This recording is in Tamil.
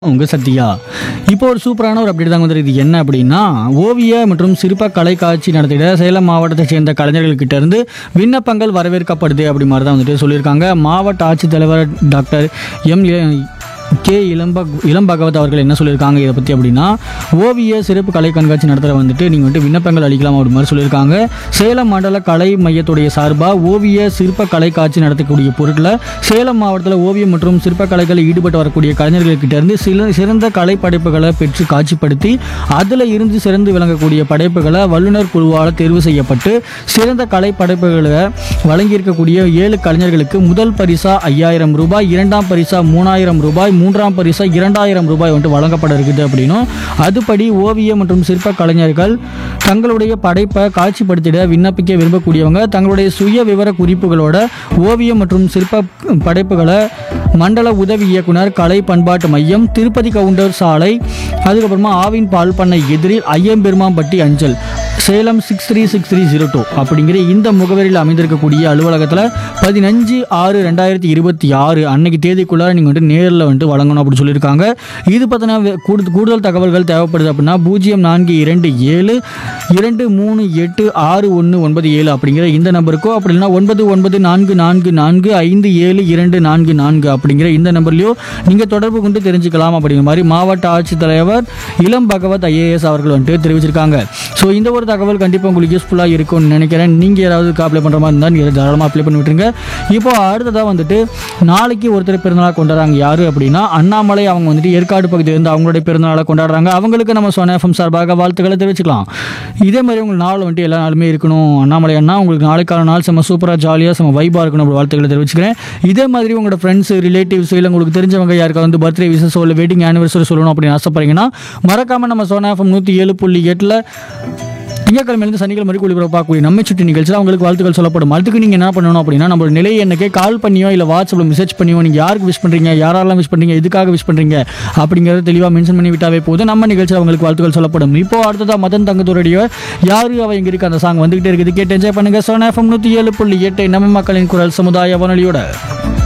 உங்க சத்யா இப்போ ஒரு சூப்பரான ஒரு அப்டேட் தாங்க வந்துருக்கு இது என்ன அப்படின்னா ஓவிய மற்றும் சிற்ப கலை காட்சி நடத்திட சேலம் மாவட்டத்தை சேர்ந்த கலைஞர்கள்கிட்ட இருந்து விண்ணப்பங்கள் வரவேற்கப்படுது அப்படி மாதிரி தான் வந்துட்டு சொல்லியிருக்காங்க மாவட்ட ஆட்சித்தலைவர் டாக்டர் எம் ஏ- கே இளம்பக் இளம் பகவத் அவர்கள் என்ன சொல்லியிருக்காங்க இதை பற்றி அப்படின்னா ஓவிய சிறப்பு கலை கண்காட்சி நடத்துகிற வந்துட்டு நீங்கள் வந்துட்டு விண்ணப்பங்கள் அளிக்கலாம் அப்படி மாதிரி சொல்லியிருக்காங்க சேலம் மண்டல கலை மையத்துடைய சார்பாக ஓவிய சிற்ப கலை காட்சி நடத்தக்கூடிய பொருட்களை சேலம் மாவட்டத்தில் ஓவியம் மற்றும் சிற்ப கலைகளில் ஈடுபட்டு வரக்கூடிய கலைஞர்கள்கிட்ட இருந்து சில சிறந்த கலை படைப்புகளை பெற்று காட்சிப்படுத்தி அதில் இருந்து சிறந்து விளங்கக்கூடிய படைப்புகளை வல்லுநர் குழுவால் தேர்வு செய்யப்பட்டு சிறந்த கலை படைப்புகளை வழங்கியிருக்கக்கூடிய ஏழு கலைஞர்களுக்கு முதல் பரிசா ஐயாயிரம் ரூபாய் இரண்டாம் பரிசா மூணாயிரம் ரூபாய் மூன்றாம் பரிசா இரண்டாயிரம் ரூபாய் வந்துட்டு வழங்கப்பட இருக்குது அப்படின்னும் அதுபடி ஓவிய மற்றும் சிற்ப கலைஞர்கள் தங்களுடைய படைப்பை காட்சிப்படுத்திட விண்ணப்பிக்க விரும்பக்கூடியவங்க தங்களுடைய சுய விவர குறிப்புகளோட ஓவியம் மற்றும் சிற்ப படைப்புகளை மண்டல உதவி இயக்குனர் கலை பண்பாட்டு மையம் திருப்பதி கவுண்டர் சாலை அதுக்கப்புறமா ஆவின் பால் பண்ணை எதிரில் ஐயம்பெருமாம்பட்டி அஞ்சல் Salem six three six three zero two அப்படிங்கிற இந்த முகவரியில் அமைந்திருக்கக்கூடிய அலுவலகத்தில் பதினஞ்சு ஆறு ரெண்டாயிரத்தி இருபத்தி ஆறு அன்னைக்கு தேதிக்குள்ளார நீங்கள் வந்துட்டு நேரில் வந்துட்டு வழங்கணும் அப்படின்னு சொல்லியிருக்காங்க இது பற்றின கூடுதல் கூடுதல் தகவல்கள் தேவைப்படுது அப்படின்னா பூஜ்ஜியம் நான்கு இரண்டு ஏழு இரண்டு மூணு எட்டு ஆறு ஒன்று ஒன்பது ஏழு அப்படிங்கிற இந்த நம்பருக்கோ அப்படி இல்லைன்னா ஒன்பது ஒன்பது நான்கு நான்கு நான்கு ஐந்து ஏழு இரண்டு நான்கு நான்கு அப்படிங்கிற இந்த நம்பர்லையோ நீங்கள் தொடர்பு கொண்டு தெரிஞ்சுக்கலாம் அப்படிங்கிற மாதிரி மாவட்ட ஆட்சித்தலைவர் இளம் பகவத் ஐஏஎஸ் அவர்கள் வந்துட்டு தெரிவிச்சிருக்காங்க ஸோ இந்த ஒரு தகவல் கண்டிப்பாக உங்களுக்கு யூஸ்ஃபுல்லாக இருக்கும்னு நினைக்கிறேன் நீங்கள் யாராவது அப்ளை பண்ணுற மாதிரி இருந்தால் நீங்கள் தாராளமாக அப்ளை பண்ணி விட்டுருங்க இப்போ அடுத்ததாக வந்துட்டு நாளைக்கு ஒருத்தர் பிறந்தநாள் கொண்டாடுறாங்க யார் அப்படின்னா அண்ணாமலை அவங்க வந்துட்டு ஏற்காடு பகுதியிலிருந்து அவங்களுடைய பிறந்தநாளை கொண்டாடுறாங்க அவங்களுக்கு நம்ம சொன்ன எஃப்எம் சார்பாக வாழ்த்துக்களை தெரிவிச்சுக்கலாம் இதே மாதிரி உங்களுக்கு நாள் வந்துட்டு எல்லா நாளுமே இருக்கணும் அண்ணாமலை அண்ணா உங்களுக்கு நாளைக்கான நாள் செம்ம சூப்பராக ஜாலியாக செம்ம வைபாக இருக்கணும் அப்படி வாழ்த்துக்களை தெரிவிச்சுக்கிறேன் இதே மாதிரி உங்களோட ஃப்ரெண்ட்ஸ் ரிலேட்டிவ்ஸ் இல்லை உங்களுக்கு தெரிஞ்சவங்க யாருக்காவது வந்து பர்த்டே விசஸோ இல்லை வெட்டிங் ஆனிவர்சரி சொல்லணும் அப்படின்னு ஆசைப்படுறீங்கன்னா மறக்காமல் நம்ம சோனா எஃப்எம் நூற்றி ஏழு புள்ளி எட்டில் திங்கட்கிழமையிலிருந்து சனிக்கிழமை வரைக்கும் ஒளிபரப்பாக்கூடிய நம்மை சுற்றி நிகழ்ச்சியில் அவங்களுக்கு வாழ்த்துக்கள் சொல்லப்படும் அதுக்கு நீங்கள் என்ன பண்ணணும் அப்படின்னா நம்மளோட நிலை எண்ணுக்கே கால் பண்ணியோ இல்லை வாட்ஸ்அப்பில் மெசேஜ் பண்ணியோ நீங்கள் யாருக்கு விஷ் பண்ணுறீங்க யாரெல்லாம் விஷ் பண்ணுறீங்க எதுக்காக விஷ் பண்ணுறீங்க அப்படிங்கிறத தெளிவாக மென்ஷன் பண்ணி விட்டாவே போதும் நம்ம நிகழ்ச்சியில் அவங்களுக்கு வாழ்த்துக்கள் சொல்லப்படும் இப்போ அடுத்ததாக மதன் தங்கத்தோடைய யாரு அவ இங்கே இருக்கு அந்த சாங் வந்துகிட்டே இருக்குது கேட்டு என்ஜாய் பண்ணுங்க சோனா எஃப்எம் நூற்றி ஏழு புள்ளி எட்டு நம்ம மக்களின் குரல் சமுதாய வானொலியோட